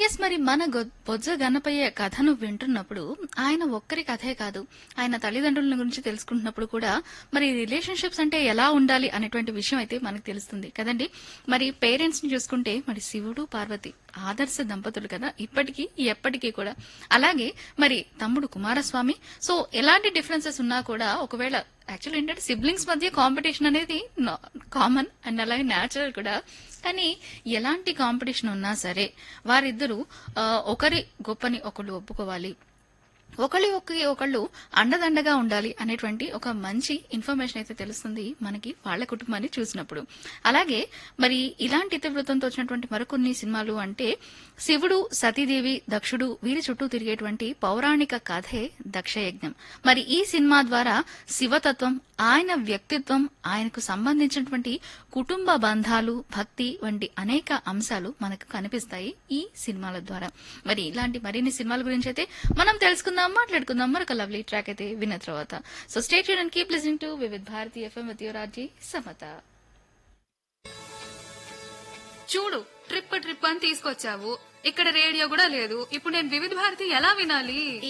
yes మరి మన గొ- బొజ్జ గణపయ్య కథను వింటున్నప్పుడు ఆయన ఒక్కరి కథే కాదు ఆయన తల్లిదండ్రుల గురించి తెలుసుకుంటున్నప్పుడు కూడా మరి రిలేషన్షిప్స్ అంటే ఎలా ఉండాలి అనేటువంటి విషయం అయితే మనకు తెలుస్తుంది కదండి మరి పేరెంట్స్ ని చూసుకుంటే మరి శివుడు పార్వతి ఆదర్శ దంపతులు కదా ఇప్పటికీ ఎప్పటికీ కూడా అలాగే మరి తమ్ముడు కుమారస్వామి సో ఎలాంటి డిఫరెన్సెస్ ఉన్నా కూడా ఒకవేళ యాక్చువల్ ఏంటంటే సిబ్లింగ్స్ మధ్య కాంపిటీషన్ అనేది కామన్ అండ్ అలాగే న్యాచురల్ కూడా కానీ ఎలాంటి కాంపిటీషన్ ఉన్నా సరే వారిద్దరూ ఆ, ఒకరి గొప్పని ఒకళ్ళు ఒప్పుకోవాలి ఒకళ్ళు ఒకే ఒకళ్ళు అండదండగా ఉండాలి అనేటువంటి ఒక మంచి ఇన్ఫర్మేషన్ అయితే తెలుస్తుంది మనకి వాళ్ళ కుటుంబాన్ని చూసినప్పుడు అలాగే మరి ఇలాంటి ఇతివృత్తంతో వచ్చినటువంటి మరికొన్ని సినిమాలు అంటే శివుడు సతీదేవి దక్షుడు వీరి చుట్టూ తిరిగేటువంటి పౌరాణిక కథే దక్షయజ్ఞం మరి ఈ సినిమా ద్వారా శివతత్వం ఆయన వ్యక్తిత్వం ఆయనకు సంబంధించినటువంటి కుటుంబ బంధాలు భక్తి వంటి అనేక అంశాలు మనకు కనిపిస్తాయి ఈ సినిమాల ద్వారా మరి ఇలాంటి మరిన్ని సినిమాల గురించి అయితే మనం తెలుసుకుందాం మాట్లాడుకుందాం మరొక లవ్లీ ట్రాక్ అయితే విన్న తర్వాత so stay and keep listening to Vividh Bharati FM with your RJ Samatha చూడు ట్రిప్ ట్రిప్ అని తీసుకొచ్చావు ఇక్కడ రేడియో కూడా లేదు ఇప్పుడు నేను వివిధ భారతి ఎలా వినాలి